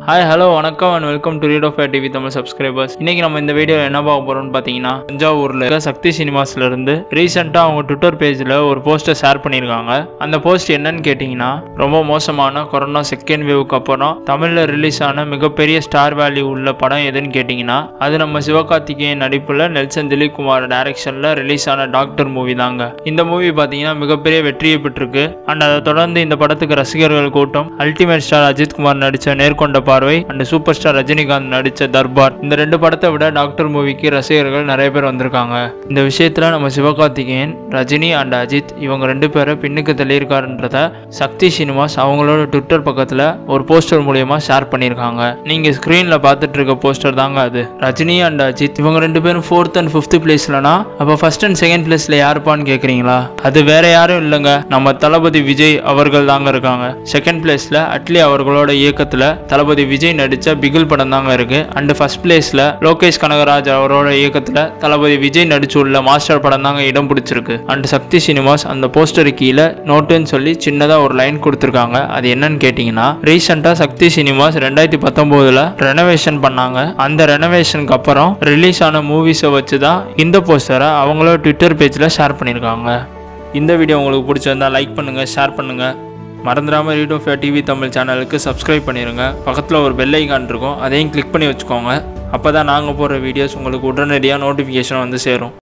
hi hello வணக்கம் and welcome to read of TV Tamil subscribers இன்னைக்கு நம்ம இந்த வீடியோவில் என்ன பார்க்க போறோம்னு பார்த்தீங்கன்னா தஞ்சாவூரில் இருக்க சக்தி சினிமாஸ்ல இருந்து ரீசெண்டாக அவங்க ட்விட்டர் பேஜில் ஒரு போஸ்டர் ஷேர் பண்ணியிருக்காங்க அந்த போஸ்ட் என்னன்னு கேட்டிங்கன்னா ரொம்ப மோசமான கொரோனா செகண்ட் வேவுக்கு அப்புறம் தமிழில் ரிலீஸ் ஆன மிகப்பெரிய ஸ்டார் வேல்யூ உள்ள படம் எதுன்னு கேட்டிங்கன்னா அது நம்ம சிவகார்த்திகேயன் நடிப்பில் நெல்சன் திலீப் குமார் டைரக்ஷனில் ரிலீஸ் ஆன டாக்டர் மூவி தாங்க இந்த மூவி பார்த்தீங்கன்னா மிகப்பெரிய வெற்றியை பெற்றிருக்கு அண்ட் அதை தொடர்ந்து இந்த படத்துக்கு ரசிகர்கள் கூட்டம் அல்டிமேட் ஸ்டார் அஜித் குமார் நடித்த நேர்கொண்ட பார்வை அண்ட் சூப்பர் ஸ்டார் ரஜினிகாந்த் நடித்த தர்பார் இந்த ரெண்டு படத்தை விட டாக்டர் மூவிக்கு ரசிகர்கள் நிறைய பேர் வந்திருக்காங்க இந்த விஷயத்துல நம்ம சிவகார்த்திகேயன் ரஜினி அண்ட் அஜித் இவங்க ரெண்டு பேரை பின்னுக்கு தள்ளியிருக்காருன்றத சக்தி சினிமாஸ் அவங்களோட ட்விட்டர் பக்கத்துல ஒரு போஸ்டர் மூலியமா ஷேர் பண்ணியிருக்காங்க நீங்க ஸ்க்ரீன்ல பார்த்துட்டு இருக்க போஸ்டர் தாங்க அது ரஜினி அண்ட் அஜித் இவங்க ரெண்டு பேரும் ஃபோர்த் அண்ட் ஃபிஃப்த் பிளேஸ்லனா அப்போ ஃபர்ஸ்ட் அண்ட் செகண்ட் பிளேஸ்ல யாருப்பான்னு கேக்குறீங்களா அது வேற யாரும் இல்லைங்க நம்ம தளபதி விஜய் அவர்கள் தாங்க இருக்காங்க செகண்ட் பிளேஸ்ல அட்லி அவர்களோட இயக்கத்துல தளபதி விஜய் நடிச்ச பிகில் படம் தாங்க இருக்கு அண்ட் ஃபர்ஸ்ட் பிளேஸ்ல லோகேஷ் கனகராஜ் அவரோட இயக்கத்துல தளபதி விஜய் நடிச்சுள்ள மாஸ்டர் படம் தாங்க இடம் பிடிச்சிருக்கு அண்ட் சக்தி சினிமாஸ் அந்த போஸ்டர் கீழே நோட்டுன்னு சொல்லி சின்னதா ஒரு லைன் கொடுத்துருக்காங்க அது என்னன்னு கேட்டிங்கன்னா ரீசெண்டா சக்தி சினிமாஸ் ரெண்டாயிரத்தி பத்தொன்பதுல ரெனோவேஷன் பண்ணாங்க அந்த ரெனோவேஷனுக்கு அப்புறம் ரிலீஸ் ஆன மூவிஸை வச்சு தான் இந்த போஸ்டரை அவங்களோட ட்விட்டர் பேஜில் ஷேர் பண்ணியிருக்காங்க இந்த வீடியோ உங்களுக்கு பிடிச்சிருந்தா லைக் பண்ணுங்க ஷேர் பண்ணுங்க மறந்துடாமல் ரீட் ஆஃப் டிவி தமிழ் சேனலுக்கு சப்ஸ்கிரைப் பண்ணிடுங்க பக்கத்தில் ஒரு பெல் ஐக்கான் இருக்கும் அதையும் கிளிக் பண்ணி வச்சுக்கோங்க அப்போ தான் நாங்கள் போடுற வீடியோஸ் உங்களுக்கு உடனடியாக நோட்டிஃபிகேஷன் வந்து சேரும்